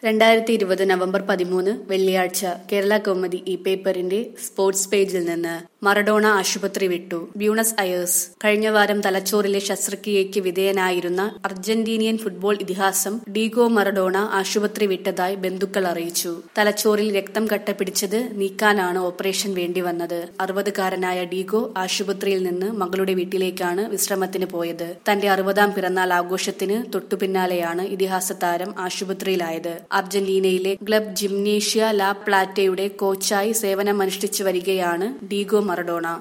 രണ്ടായിരത്തി ഇരുപത് നവംബർ പതിമൂന്ന് വെള്ളിയാഴ്ച കേരള കൗമുദി ഈ പേപ്പറിന്റെ സ്പോർട്സ് പേജിൽ നിന്ന് മറഡോണ ആശുപത്രി വിട്ടു ബ്യൂണസ് അയേഴ്സ് കഴിഞ്ഞ വാരം തലച്ചോറിലെ ശസ്ത്രക്രിയയ്ക്ക് വിധേയനായിരുന്ന അർജന്റീനിയൻ ഫുട്ബോൾ ഇതിഹാസം ഡീഗോ മറഡോണ ആശുപത്രി വിട്ടതായി ബന്ധുക്കൾ അറിയിച്ചു തലച്ചോറിൽ രക്തം കട്ടപിടിച്ചത് നീക്കാനാണ് ഓപ്പറേഷൻ വേണ്ടിവന്നത് അറുപതുകാരനായ ഡീഗോ ആശുപത്രിയിൽ നിന്ന് മകളുടെ വീട്ടിലേക്കാണ് വിശ്രമത്തിന് പോയത് തന്റെ അറുപതാം പിറന്നാൾ ആഘോഷത്തിന് തൊട്ടുപിന്നാലെയാണ് ഇതിഹാസ താരം ആശുപത്രിയിലായത് അർജന്റീനയിലെ ക്ലബ് ജിംനേഷ്യ ലാ പ്ലാറ്റയുടെ കോച്ചായി സേവനമനുഷ്ഠിച്ചു വരികയാണ് ഡീഗോ മറഡോണ